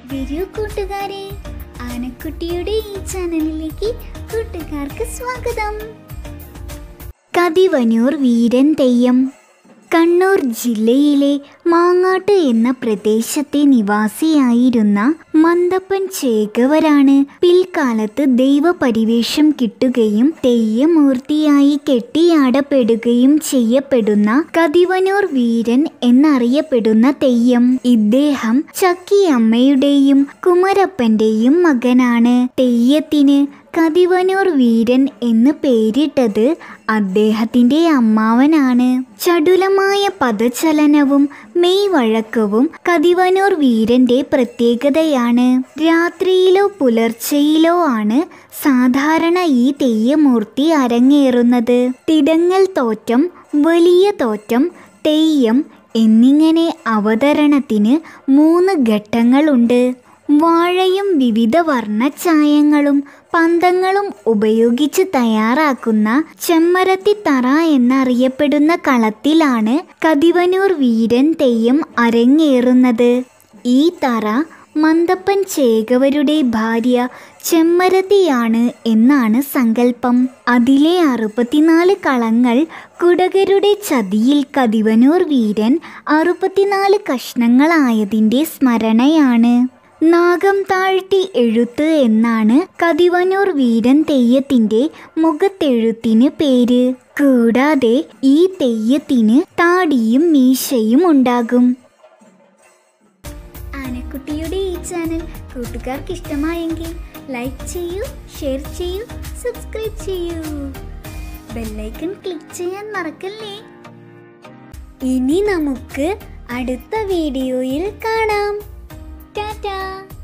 വരൂ കൂട്ടുകാരെ ആനക്കുട്ടിയുടെ ഈ ചാനലിലേക്ക് കൂട്ടുകാർക്ക് സ്വാഗതം കതിവനൂർ വീരൻ തെയ്യം കണ്ണൂർ ജില്ലയിലെ മാങ്ങാട്ട് എന്ന പ്രദേശത്തെ നിവാസിയായിരുന്ന മന്ദപ്പൻ ചേകവരാണ് പിൽക്കാലത്ത് ദൈവപരിവേഷം കിട്ടുകയും തെയ്യമൂർത്തിയായി കെട്ടിയാടപ്പെടുകയും ചെയ്യപ്പെടുന്ന കതിവനൂർ വീരൻ എന്നറിയപ്പെടുന്ന തെയ്യം ഇദ്ദേഹം ചക്കിയമ്മയുടെയും കുമരപ്പന്റെയും മകനാണ് തെയ്യത്തിന് കതിവനൂർ വീരൻ എന്ന് പേരിട്ടത് അദ്ദേഹത്തിന്റെ അമ്മാവനാണ് ചടുലമായ പദചലനവും മെയ് വഴക്കവും കതിവനൂർ വീരന്റെ പ്രത്യേകതയാണ് രാത്രിയിലോ പുലർച്ചയിലോ ആണ് സാധാരണ ഈ തെയ്യമൂർത്തി അരങ്ങേറുന്നത് തിടങ്ങൽ തോറ്റം വലിയ തോറ്റം തെയ്യം എന്നിങ്ങനെ അവതരണത്തിന് മൂന്ന് ഘട്ടങ്ങളുണ്ട് വാഴയും വിവിധ വർണ്ണച്ചായങ്ങളും പന്തങ്ങളും ഉപയോഗിച്ച് തയ്യാറാക്കുന്ന ചെമ്മരത്തിത്തറ എന്നറിയപ്പെടുന്ന കളത്തിലാണ് കതിവനൂർ വീരൻ തെയ്യം അരങ്ങേറുന്നത് ഈ തറ മന്ദപ്പൻ ചേകവരുടെ ഭാര്യ ചെമ്മരത്തിയാണ് എന്നാണ് സങ്കല്പം അതിലെ അറുപത്തിനാല് കളങ്ങൾ കുടകരുടെ ചതിയിൽ കതിവനൂർ വീരൻ അറുപത്തിനാല് കഷ്ണങ്ങളായതിൻ്റെ സ്മരണയാണ് നാഗം താഴ്ത്തി എഴുത്ത് എന്നാണ് കതിവനൂർ വീരൻ തെയ്യത്തിന്റെ മുഖത്തെഴുത്തിന് പേര് കൂടാതെ ഈ തെയ്യത്തിന് താടിയും മീശയും ഉണ്ടാകും ആനക്കുട്ടിയുടെ ഈ ചാനൽ കൂട്ടുകാർക്ക് ഇഷ്ടമായെങ്കിൽ ലൈക്ക് ചെയ്യൂ ഷെയർ ചെയ്യൂ സബ്സ്ക്രൈബ് ചെയ്യൂ ബെല്ലൈക്കൺ ക്ലിക്ക് ചെയ്യാൻ മറക്കല്ലേ ഇനി നമുക്ക് അടുത്ത വീഡിയോയിൽ കാണാം ടാറ്റാ